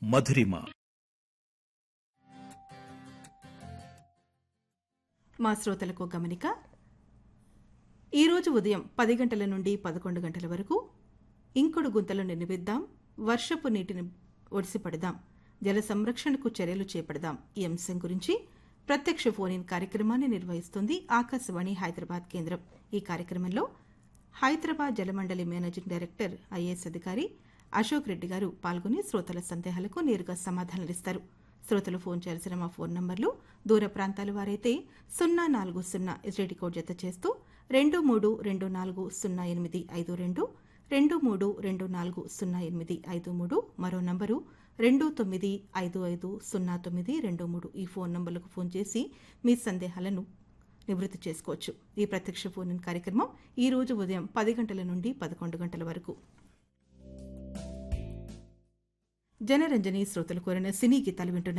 మధురిమ మా శ్రోతలకు గమనిక ఈరోజు ఉదయం పది గంటల నుండి పదకొండు గంటల వరకు ఇంకుడు గుంతలను నిర్మిద్దాం వర్షపు నీటిని ఒడిసిపడదాం జల సంరక్షణకు చర్యలు చేపడదాం ఈ అంశం గురించి ప్రత్యక్ష ఫోన్ ఇన్ కార్యక్రమాన్ని నిర్వహిస్తుంది ఆకాశవాణి హైదరాబాద్ కేంద్రం ఈ కార్యక్రమంలో హైదరాబాద్ జలమండలి మేనేజింగ్ డైరెక్టర్ ఐఏఎస్ అధికారి అశోక్ రెడ్డి గారు పాల్గొని శ్రోతల సందేహాలకు నేరుగా సమాధానాలిస్తారు శ్రోతలు ఫోన్ చేయాల్సిన మా ఫోన్ నంబర్లు దూర ప్రాంతాల వారైతే సున్నా నాలుగు సున్నా ఎస్టీడీ కోడ్ జత చేస్తూ రెండు మూడు రెండు నాలుగు సున్నా ఎనిమిది ఐదు రెండు రెండు మూడు రెండు నాలుగు సున్నా ఎనిమిది ఐదు మూడు మరో నంబరు రెండు తొమ్మిది ఐదు ఐదు సున్నా తొమ్మిది రెండు మూడు ఈ ఫోన్ నంబర్లకు ఫోన్ చేసి మీ సందేహాలను నివృత్తి చేసుకోవచ్చు ఈ ప్రత్యక్ష ఫోన్ ఇన్ కార్యక్రమం ఈ రోజు ఉదయం పది గంటల నుండి పదకొండు గంటల వరకు జనరంజని శ్రోతలు కోరిన సినీ గీతాలు వింటున్నారు